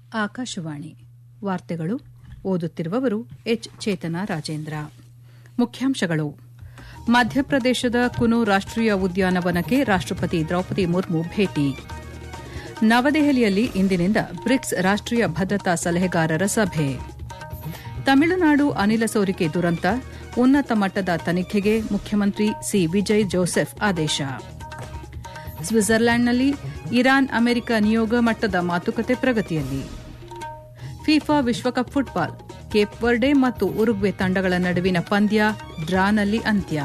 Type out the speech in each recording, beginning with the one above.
ಆಕಾಶವಾಣಿ ವಾರ್ತೆಗಳು ಓದುತ್ತಿರುವವರು ಎಚ್ ಚೇತನ ರಾಜೇಂದ್ರ ಮುಖ್ಯಾಂಶಗಳು ಮಧ್ಯಪ್ರದೇಶದ ಕುನು ರಾಷ್ಟೀಯ ಉದ್ಯಾನವನಕ್ಕೆ ರಾಷ್ಟಪತಿ ದ್ರೌಪದಿ ಮುರ್ಮು ಭೇಟಿ ನವದೆಹಲಿಯಲ್ಲಿ ಇಂದಿನಿಂದ ಬ್ರಿಕ್ಸ್ ರಾಷ್ಟೀಯ ಭದ್ರತಾ ಸಲಹೆಗಾರರ ಸಭೆ ತಮಿಳುನಾಡು ಅನಿಲ ಸೋರಿಕೆ ದುರಂತ ಉನ್ನತ ಮಟ್ಟದ ತನಿಖೆಗೆ ಮುಖ್ಯಮಂತ್ರಿ ಸಿ ವಿಜಯ್ ಜೋಸೆಫ್ ಆದೇಶ ಸ್ವಿಟ್ಜರ್ಲ್ಯಾಂಡ್ನಲ್ಲಿ ಇರಾನ್ ಅಮೆರಿಕ ನಿಯೋಗ ಮಟ್ಟದ ಮಾತುಕತೆ ಪ್ರಗತಿಯಲ್ಲಿ ಫಿಫಾ ವಿಶ್ವಕಪ್ ಫುಟ್ಬಾಲ್ ಕೇಪ್ ವರ್ಡೆ ಮತ್ತು ಉರುಗ್ವೆ ತಂಡಗಳ ನಡುವಿನ ಪಂದ್ಯ ಡ್ರಾನಲ್ಲಿ ಅಂತ್ಯ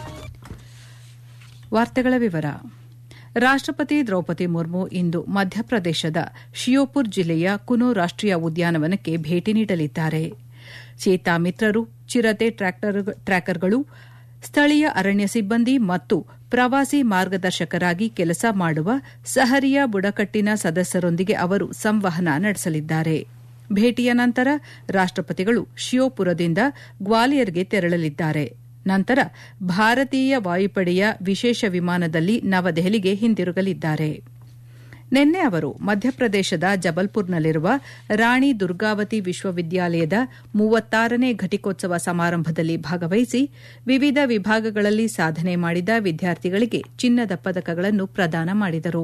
ವಾರ್ತೆಗಳ ವಿವರ ರಾಷ್ಟಪತಿ ದ್ರೌಪದಿ ಮುರ್ಮು ಇಂದು ಮಧ್ಯಪ್ರದೇಶದ ಶಿಯೋಪುರ್ ಜಿಲ್ಲೆಯ ಕುನೋ ರಾಷ್ಟೀಯ ಉದ್ಯಾನವನಕ್ಕೆ ಭೇಟಿ ನೀಡಲಿದ್ದಾರೆ ಚೇತಾ ಮಿತ್ರರು ಚಿರತೆ ಟ್ರ್ಯಾಕರ್ಗಳು ಸ್ಥಳೀಯ ಅರಣ್ಯ ಸಿಬ್ಬಂದಿ ಮತ್ತು ಪ್ರವಾಸಿ ಮಾರ್ಗದರ್ಶಕರಾಗಿ ಕೆಲಸ ಮಾಡುವ ಸಹರಿಯ ಬುಡಕಟ್ಟಿನ ಸದಸ್ಯರೊಂದಿಗೆ ಅವರು ಸಂವಹನ ನಡೆಸಲಿದ್ದಾರೆ ಭೇಟಿಯ ನಂತರ ರಾಷ್ಟಪತಿಗಳು ಶಿಯೋಪುರದಿಂದ ಗ್ವಾಲಿಯರ್ಗೆ ತೆರಳಲಿದ್ದಾರೆ ನಂತರ ಭಾರತೀಯ ವಾಯುಪಡೆಯ ವಿಶೇಷ ವಿಮಾನದಲ್ಲಿ ನವದೆಹಲಿಗೆ ಹಿಂದಿರುಗಲಿದ್ದಾರೆ ನಿನ್ನೆ ಅವರು ಮಧ್ಯಪ್ರದೇಶದ ಜಬಲ್ಪುರ್ನಲ್ಲಿರುವ ರಾಣಿ ದುರ್ಗಾವತಿ ವಿಶ್ವವಿದ್ಯಾಲಯದ ಮೂವತ್ತಾರನೇ ಘಟಿಕೋತ್ಸವ ಸಮಾರಂಭದಲ್ಲಿ ಭಾಗವಹಿಸಿ ವಿವಿಧ ವಿಭಾಗಗಳಲ್ಲಿ ಸಾಧನೆ ಮಾಡಿದ ವಿದ್ಯಾರ್ಥಿಗಳಿಗೆ ಚಿನ್ನದ ಪದಕಗಳನ್ನು ಪ್ರದಾನ ಮಾಡಿದರು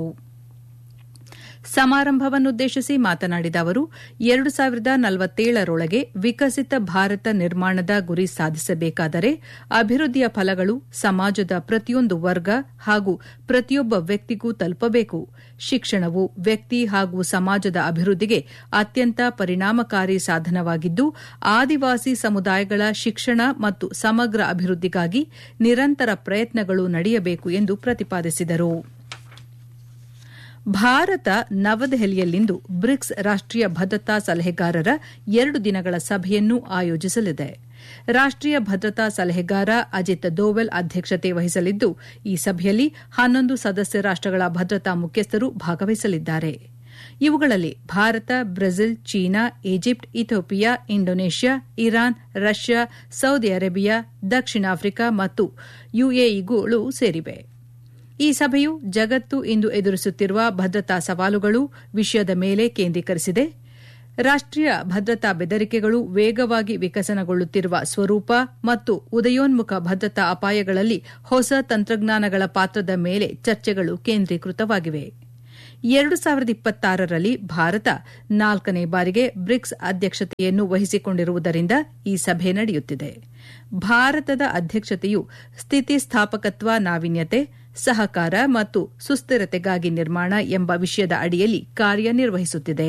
ಸಮಾರಂಭವನ್ನುದ್ದೇಶಿಸಿ ಮಾತನಾಡಿದ ಅವರು ಎರಡು ಸಾವಿರದ ನಲವತ್ತೇಳರೊಳಗೆ ವಿಕಸಿತ ಭಾರತ ನಿರ್ಮಾಣದ ಗುರಿ ಸಾಧಿಸಬೇಕಾದರೆ ಅಭಿವೃದ್ಧಿಯ ಫಲಗಳು ಸಮಾಜದ ಪ್ರತಿಯೊಂದು ವರ್ಗ ಹಾಗೂ ಪ್ರತಿಯೊಬ್ಬ ವ್ಯಕ್ತಿಗೂ ತಲುಪಬೇಕು ಶಿಕ್ಷಣವು ವ್ಯಕ್ತಿ ಹಾಗೂ ಸಮಾಜದ ಅಭಿವೃದ್ಧಿಗೆ ಅತ್ಯಂತ ಪರಿಣಾಮಕಾರಿ ಸಾಧನವಾಗಿದ್ದು ಆದಿವಾಸಿ ಸಮುದಾಯಗಳ ಶಿಕ್ಷಣ ಮತ್ತು ಸಮಗ್ರ ಅಭಿವೃದ್ಧಿಗಾಗಿ ನಿರಂತರ ಪ್ರಯತ್ನಗಳು ನಡೆಯಬೇಕು ಎಂದು ಪ್ರತಿಪಾದಿಸಿದರು ಭಾರತ ನವದೆಹಲಿಯಲ್ಲಿಂದು ಬ್ರಿಕ್ಸ್ ರಾಷ್ಟೀಯ ಭದ್ರತಾ ಸಲಹೆಗಾರರ ಎರಡು ದಿನಗಳ ಸಭೆಯನ್ನು ಆಯೋಜಿಸಲಿದೆ ರಾಷ್ಟೀಯ ಭದ್ರತಾ ಸಲಹೆಗಾರ ಅಜಿತ್ ದೋವೆಲ್ ಅಧ್ಯಕ್ಷತೆ ವಹಿಸಲಿದ್ದು ಈ ಸಭೆಯಲ್ಲಿ ಹನ್ನೊಂದು ಸದಸ್ಯ ರಾಷ್ಟಗಳ ಭದ್ರತಾ ಮುಖ್ಯಸ್ಥರು ಭಾಗವಹಿಸಲಿದ್ದಾರೆ ಇವುಗಳಲ್ಲಿ Bharat Brazil China Egypt Ethiopia Indonesia Iran Russia Saudi Arabia ದಕ್ಷಿಣ ಆಫ್ರಿಕಾ ಮತ್ತು ಯುಎಇಗಳು ಸೇರಿವೆ ಈ ಸಭೆಯು ಜಗತ್ತು ಇಂದು ಎದುರಿಸುತ್ತಿರುವ ಭದ್ರತಾ ಸವಾಲುಗಳು ವಿಷಯದ ಮೇಲೆ ಕೇಂದ್ರೀಕರಿಸಿದೆ ರಾಷ್ಟೀಯ ಭದ್ರತಾ ಬೆದರಿಕೆಗಳು ವೇಗವಾಗಿ ವಿಕಸನಗೊಳ್ಳುತ್ತಿರುವ ಸ್ವರೂಪ ಮತ್ತು ಉದಯೋನ್ಮುಖ ಭದ್ರತಾ ಅಪಾಯಗಳಲ್ಲಿ ಹೊಸ ತಂತ್ರಜ್ಞಾನಗಳ ಪಾತ್ರದ ಮೇಲೆ ಚರ್ಚೆಗಳು ಕೇಂದ್ರೀಕೃತವಾಗಿವೆ ಎರಡು ಸಾವಿರದ ಇಪ್ಪತ್ತಾರರಲ್ಲಿ ಭಾರತ ನಾಲ್ಕನೇ ಬಾರಿಗೆ ಬ್ರಿಕ್ಸ್ ಅಧ್ಯಕ್ಷತೆಯನ್ನು ವಹಿಸಿಕೊಂಡಿರುವುದರಿಂದ ಈ ಸಭೆ ನಡೆಯುತ್ತಿದೆ ಭಾರತದ ಅಧ್ಯಕ್ಷತೆಯು ಸ್ಥಿತಿಸ್ಥಾಪಕತ್ವ ನಾವೀನ್ಯತೆ ಸಹಕಾರ ಮತ್ತು ಸುಸ್ಥಿರತೆಗಾಗಿ ನಿರ್ಮಾಣ ಎಂಬ ವಿಷಯದ ಅಡಿಯಲ್ಲಿ ಕಾರ್ಯನಿರ್ವಹಿಸುತ್ತಿದೆ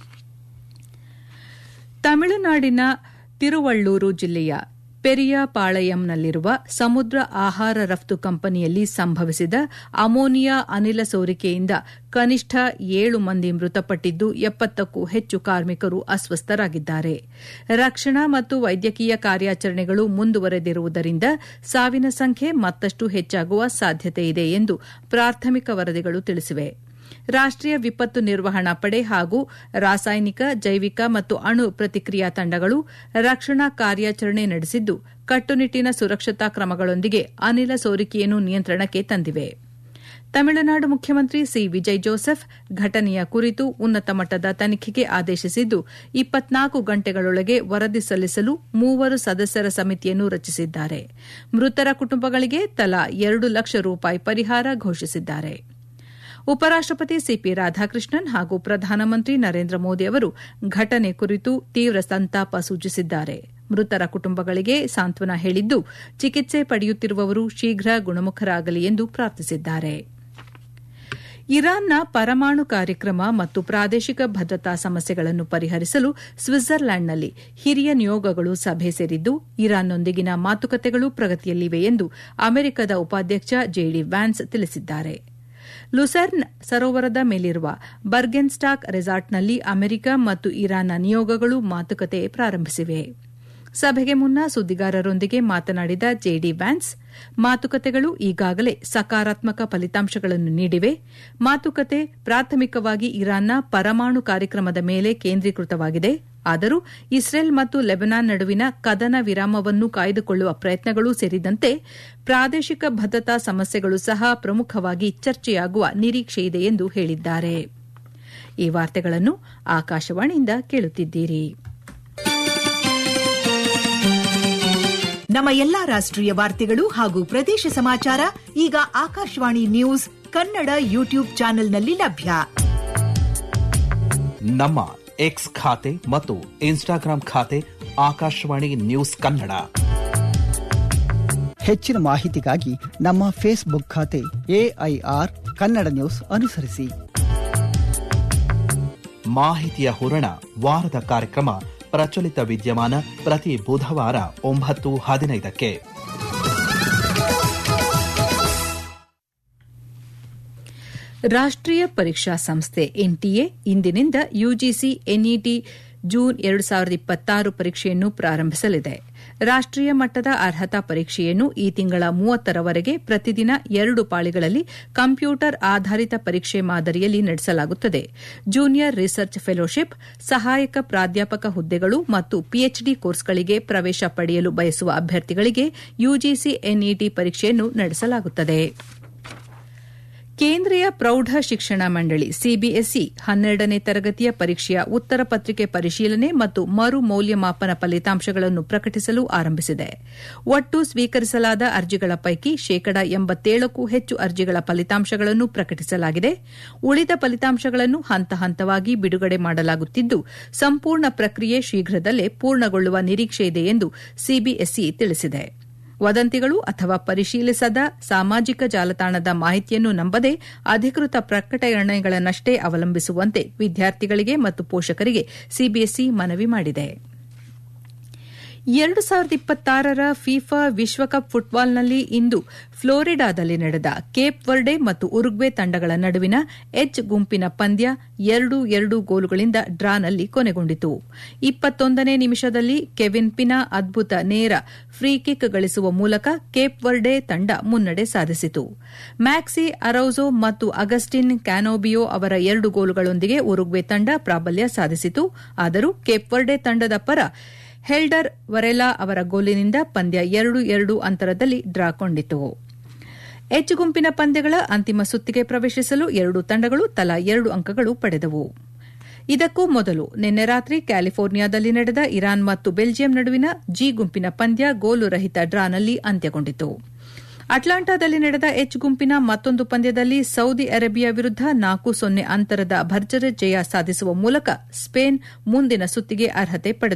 ತಮಿಳುನಾಡಿನ ತಿರುವಳ್ಳೂರು ಜಿಲ್ಲೆಯ ಪೆರಿಯಾಪಾಳಯಂನಲ್ಲಿರುವ ಸಮುದ್ರ ಆಹಾರ ರಫ್ತು ಕಂಪನಿಯಲ್ಲಿ ಸಂಭವಿಸಿದ ಅಮೋನಿಯಾ ಅನಿಲ ಸೋರಿಕೆಯಿಂದ ಕನಿಷ್ಠ ಏಳು ಮಂದಿ ಮೃತಪಟ್ಟಿದ್ದು ಎಪ್ಪತ್ತಕ್ಕೂ ಹೆಚ್ಚು ಕಾರ್ಮಿಕರು ಅಸ್ವಸ್ಥರಾಗಿದ್ದಾರೆ ರಕ್ಷಣಾ ಮತ್ತು ವೈದ್ಯಕೀಯ ಕಾರ್ಯಾಚರಣೆಗಳು ಮುಂದುವರೆದಿರುವುದರಿಂದ ಸಾವಿನ ಸಂಖ್ಯೆ ಮತ್ತಷ್ಟು ಹೆಚ್ಚಾಗುವ ಸಾಧ್ಯತೆಯಿದೆ ಎಂದು ಪ್ರಾಥಮಿಕ ವರದಿಗಳು ತಿಳಿಸಿವೆ ರಾಷ್ಟೀಯ ವಿಪತ್ತು ನಿರ್ವಹಣಾ ಪಡೆ ಹಾಗೂ ರಾಸಾಯನಿಕ ಜೈವಿಕ ಮತ್ತು ಅಣು ಪ್ರತಿಕ್ರಿಯಾ ತಂಡಗಳು ರಕ್ಷಣಾ ಕಾರ್ಯಾಚರಣೆ ನಡೆಸಿದ್ದು ಕಟ್ಟುನಿಟ್ಟಿನ ಸುರಕ್ಷತಾ ಕ್ರಮಗಳೊಂದಿಗೆ ಅನಿಲ ಸೋರಿಕೆಯನ್ನು ನಿಯಂತ್ರಣಕ್ಕೆ ತಂದಿವೆ ತಮಿಳುನಾಡು ಮುಖ್ಯಮಂತ್ರಿ ಸಿ ವಿಜಯ್ ಜೋಸೆಫ್ ಘಟನೆಯ ಕುರಿತು ಉನ್ನತ ಮಟ್ಟದ ತನಿಖೆಗೆ ಆದೇಶಿಸಿದ್ದು ಇಪ್ಪತ್ನಾಲ್ಕು ಗಂಟೆಗಳೊಳಗೆ ವರದಿ ಸಲ್ಲಿಸಲು ಮೂವರು ಸದಸ್ಯರ ಸಮಿತಿಯನ್ನು ರಚಿಸಿದ್ದಾರೆ ಮೃತರ ಕುಟುಂಬಗಳಿಗೆ ತಲಾ ಎರಡು ಲಕ್ಷ ರೂಪಾಯಿ ಪರಿಹಾರ ಘೋಷಿಸಿದ್ದಾರೆ ಉಪರಾಷ್ಟಪತಿ ಸಿಪಿ ರಾಧಾಕೃಷ್ಣನ್ ಹಾಗೂ ಪ್ರಧಾನಮಂತ್ರಿ ನರೇಂದ್ರ ಮೋದಿ ಅವರು ಘಟನೆ ಕುರಿತು ತೀವ್ರ ಸಂತಾಪ ಸೂಚಿಸಿದ್ದಾರೆ ಮೃತರ ಕುಟುಂಬಗಳಿಗೆ ಸಾಂತ್ವನ ಹೇಳಿದ್ದು ಚಿಕಿತ್ಸೆ ಪಡೆಯುತ್ತಿರುವವರು ಶೀಘ್ರ ಗುಣಮುಖರಾಗಲಿ ಎಂದು ಪ್ರಾರ್ಥಿಸಿದ್ದಾರೆ ಇರಾನ್ನ ಪರಮಾಣು ಕಾರ್ಯಕ್ರಮ ಮತ್ತು ಪ್ರಾದೇಶಿಕ ಭದ್ರತಾ ಸಮಸ್ಯೆಗಳನ್ನು ಪರಿಹರಿಸಲು ಸ್ವಿಟ್ಜರ್ಲ್ಯಾಂಡ್ನಲ್ಲಿ ಹಿರಿಯ ನಿಯೋಗಗಳು ಸಭೆ ಸೇರಿದ್ದು ಇರಾನ್ನೊಂದಿಗಿನ ಮಾತುಕತೆಗಳು ಪ್ರಗತಿಯಲ್ಲಿವೆ ಎಂದು ಅಮೆರಿಕದ ಉಪಾಧ್ಯಕ್ಷ ಜೆಡಿ ವ್ಯಾನ್ಸ್ ತಿಳಿಸಿದ್ದಾರೆ ಲುಸರ್ನ್ ಸರೋವರದ ಮೇಲಿರುವ ಬರ್ಗೆನ್ಸ್ಟಾಕ್ ರೆಸಾರ್ಟ್ನಲ್ಲಿ ಅಮೆರಿಕ ಮತ್ತು ಇರಾನ್ನ ನಿಯೋಗಗಳು ಮಾತುಕತೆ ಪ್ರಾರಂಭಿಸಿವೆ ಸಭೆಗೆ ಮುನ್ನ ಸುದ್ದಿಗಾರರೊಂದಿಗೆ ಮಾತನಾಡಿದ ಜೆಡಿ ವ್ಯಾನ್ಸ್ ಮಾತುಕತೆಗಳು ಈಗಾಗಲೇ ಸಕಾರಾತ್ಮಕ ಫಲಿತಾಂಶಗಳನ್ನು ನೀಡಿವೆ ಮಾತುಕತೆ ಪ್ರಾಥಮಿಕವಾಗಿ ಇರಾನ್ನ ಪರಮಾಣು ಕಾರ್ಯಕ್ರಮದ ಮೇಲೆ ಕೇಂದ್ರೀಕೃತವಾಗಿದೆ ಆದರೂ ಇಸ್ರೇಲ್ ಮತ್ತು ಲೆಬನಾನ್ ನಡುವಿನ ಕದನ ವಿರಾಮವನ್ನು ಕಾಯ್ದುಕೊಳ್ಳುವ ಪ್ರಯತ್ನಗಳೂ ಸೇರಿದಂತೆ ಪ್ರಾದೇಶಿಕ ಭದ್ರತಾ ಸಮಸ್ಯೆಗಳು ಸಹ ಪ್ರಮುಖವಾಗಿ ಚರ್ಚೆಯಾಗುವ ನಿರೀಕ್ಷೆಯಿದೆ ಎಂದು ಹೇಳಿದ್ದಾರೆ ಈ ವಾರ್ತೆಗಳನ್ನು ಆಕಾಶವಾಣಿಯಿಂದ ಕೇಳುತ್ತಿದ್ದೀರಿ ನಮ್ಮ ಎಲ್ಲಾ ರಾಷ್ಟ್ರೀಯ ವಾರ್ತೆಗಳು ಹಾಗೂ ಪ್ರದೇಶ ಸಮಾಚಾರ ಈಗ ಆಕಾಶವಾಣಿ ನ್ಯೂಸ್ ಕನ್ನಡ ಯೂಟ್ಯೂಬ್ ಚಾನೆಲ್ನಲ್ಲಿ ಲಭ್ಯ ನಮ್ಮ ಎಕ್ಸ್ ಖಾತೆ ಮತ್ತು ಇನ್ಸ್ಟಾಗ್ರಾಂ ಖಾತೆ ಆಕಾಶವಾಣಿ ನ್ಯೂಸ್ ಕನ್ನಡ ಹೆಚ್ಚಿನ ಮಾಹಿತಿಗಾಗಿ ನಮ್ಮ ಫೇಸ್ಬುಕ್ ಖಾತೆ ಎಐಆರ್ ಕನ್ನಡ ನ್ಯೂಸ್ ಅನುಸರಿಸಿ ಮಾಹಿತಿಯ ಹೂರಣ ವಾರದ ಕಾರ್ಯಕ್ರಮ ಪ್ರಚಲಿತ ವಿದ್ಯಮಾನ ಪ್ರತಿ ಬುಧವಾರ ಒಂಬತ್ತು ಹದಿನೈದಕ್ಕೆ ರಾಷ್ಟ್ರೀಯ ಪರೀಕ್ಷಾ ಸಂಸ್ಥೆ ಎನ್ಟಿಎ ಇಂದಿನಿಂದ ಯುಜಿಸಿ ಎನ್ಇಟಿ ಜೂನ್ ಎರಡು ಸಾವಿರದ ಇಪ್ಪತ್ತಾರು ಪರೀಕ್ಷೆಯನ್ನು ಪ್ರಾರಂಭಿಸಲಿದೆ ರಾಷ್ಟ್ರೀಯ ಮಟ್ಟದ ಅರ್ಹತಾ ಪರೀಕ್ಷೆಯನ್ನು ಈ ತಿಂಗಳ ಮೂವತ್ತರವರೆಗೆ ಪ್ರತಿದಿನ ಎರಡು ಪಾಳಿಗಳಲ್ಲಿ ಕಂಪ್ಯೂಟರ್ ಆಧಾರಿತ ಪರೀಕ್ಷೆ ಮಾದರಿಯಲ್ಲಿ ನಡೆಸಲಾಗುತ್ತದೆ ಜೂನಿಯರ್ ರಿಸರ್ಚ್ ಫೆಲೋಶಿಪ್ ಸಹಾಯಕ ಪ್ರಾಧ್ಯಾಪಕ ಹುದ್ದೆಗಳು ಮತ್ತು ಪಿಎಚ್ಡಿ ಕೋರ್ಸ್ಗಳಿಗೆ ಪ್ರವೇಶ ಪಡೆಯಲು ಬಯಸುವ ಅಭ್ಯರ್ಥಿಗಳಿಗೆ ಯುಜಿಸಿ ಎನ್ಇಟಿ ಪರೀಕ್ಷೆಯನ್ನು ನಡೆಸಲಾಗುತ್ತದೆ ಕೇಂದ್ರೀಯ ಪ್ರೌಢ ಶಿಕ್ಷಣ ಮಂಡಳಿ ಸಿಬಿಎಸ್ಇ ಹನ್ನೆರಡನೇ ತರಗತಿಯ ಪರೀಕ್ಷೆಯ ಉತ್ತರ ಪತ್ರಿಕೆ ಪರಿಶೀಲನೆ ಮತ್ತು ಮರು ಮೌಲ್ಯಮಾಪನ ಫಲಿತಾಂಶಗಳನ್ನು ಪ್ರಕಟಿಸಲು ಆರಂಭಿಸಿದೆ ಒಟ್ಟು ಸ್ವೀಕರಿಸಲಾದ ಅರ್ಜಿಗಳ ಪೈಕಿ ಶೇಕಡಾ ಎಂಬತ್ತೇಳಕ್ಕೂ ಹೆಚ್ಚು ಅರ್ಜಿಗಳ ಫಲಿತಾಂಶಗಳನ್ನು ಪ್ರಕಟಿಸಲಾಗಿದೆ ಉಳಿದ ಫಲಿತಾಂಶಗಳನ್ನು ಹಂತ ಹಂತವಾಗಿ ಬಿಡುಗಡೆ ಮಾಡಲಾಗುತ್ತಿದ್ದು ಸಂಪೂರ್ಣ ಪ್ರಕ್ರಿಯೆ ಶೀಘ್ರದಲ್ಲೇ ಪೂರ್ಣಗೊಳ್ಳುವ ನಿರೀಕ್ಷೆಯಿದೆ ಎಂದು ಸಿಬಿಎಸ್ಇ ತಿಳಿಸಿದೆ ವದಂತಿಗಳು ಅಥವಾ ಪರಿಶೀಲಿಸದ ಸಾಮಾಜಿಕ ಜಾಲತಾಣದ ಮಾಹಿತಿಯನ್ನು ನಂಬದೆ ಅಧಿಕೃತ ಪ್ರಕಟಣೆಗಳನ್ನಷ್ಟೇ ಅವಲಂಬಿಸುವಂತೆ ವಿದ್ಯಾರ್ಥಿಗಳಿಗೆ ಮತ್ತು ಪೋಷಕರಿಗೆ ಸಿಬಿಎಸ್ಇ ಮನವಿ ಮಾಡಿದೆ ಎರಡು ಸಾವಿರದ ಇಪ್ಪತ್ತಾರರ ಫಿಫಾ ವಿಶ್ವಕಪ್ ಫುಟ್ಬಾಲ್ನಲ್ಲಿ ಇಂದು ಫ್ಲೋರಿಡಾದಲ್ಲಿ ನಡೆದ ಕೇಪ್ ವರ್ಡೆ ಮತ್ತು ಉರುಗ್ವೆ ತಂಡಗಳ ನಡುವಿನ ಎಚ್ ಗುಂಪಿನ ಪಂದ್ಯ ಎರಡು ಎರಡು ಗೋಲುಗಳಿಂದ ಡ್ರಾನಲ್ಲಿ ಕೊನೆಗೊಂಡಿತು ಇಪ್ಪತ್ತೊಂದನೇ ನಿಮಿಷದಲ್ಲಿ ಕೆವಿನ್ ಪಿನಾ ಅದ್ಭುತ ನೇರ ಫ್ರೀ ಕಿಕ್ ಗಳಿಸುವ ಮೂಲಕ ಕೇಪ್ ವರ್ಡೆ ತಂಡ ಮುನ್ನಡೆ ಸಾಧಿಸಿತು ಮ್ಯಾಕ್ಸಿ ಅರೌಜೋ ಮತ್ತು ಅಗಸ್ಟಿನ್ ಕ್ಯಾನೋಬಿಯೋ ಅವರ ಎರಡು ಗೋಲುಗಳೊಂದಿಗೆ ಉರುಗ್ವೆ ತಂಡ ಪ್ರಾಬಲ್ಯ ಸಾಧಿಸಿತು ಆದರೂ ಕೇಪ್ ವರ್ಡೆ ತಂಡದ ಪರ ಹೆಲ್ಡರ್ ವರೆಲಾ ಅವರ ಗೋಲಿನಿಂದ ಪಂದ್ಯ ಎರಡು ಎರಡು ಅಂತರದಲ್ಲಿ ಡ್ರಾ ಕೊಂಡಿತು ಎಚ್ ಗುಂಪಿನ ಪಂದ್ಯಗಳ ಅಂತಿಮ ಸುತ್ತಿಗೆ ಪ್ರವೇಶಿಸಲು ಎರಡೂ ತಂಡಗಳು ತಲಾ ಎರಡು ಅಂಕಗಳು ಪಡೆದವು ಇದಕ್ಕೂ ಮೊದಲು ನಿನ್ನೆ ರಾತ್ರಿ ಕ್ಯಾಲಿಫೋರ್ನಿಯಾದಲ್ಲಿ ನಡೆದ ಇರಾನ್ ಮತ್ತು ಬೆಲ್ಜಿಯಂ ನಡುವಿನ ಜಿ ಗುಂಪಿನ ಪಂದ್ಯ ಗೋಲು ರಹಿತ ಡ್ರಾನಲ್ಲಿ ಅಂತ್ಯಗೊಂಡಿತು ಅಟ್ಲಾಂಟಾದಲ್ಲಿ ನಡೆದ ಎಚ್ ಗುಂಪಿನ ಮತ್ತೊಂದು ಪಂದ್ಯದಲ್ಲಿ ಸೌದಿ ಅರೇಬಿಯಾ ವಿರುದ್ದ ನಾಲ್ಕು ಸೊನ್ನೆ ಅಂತರದ ಭರ್ಜರಿ ಜಯ ಸಾಧಿಸುವ ಮೂಲಕ ಸ್ಪೇನ್ ಮುಂದಿನ ಸುತ್ತಿಗೆ ಅರ್ಹತೆ ಪಡೆದು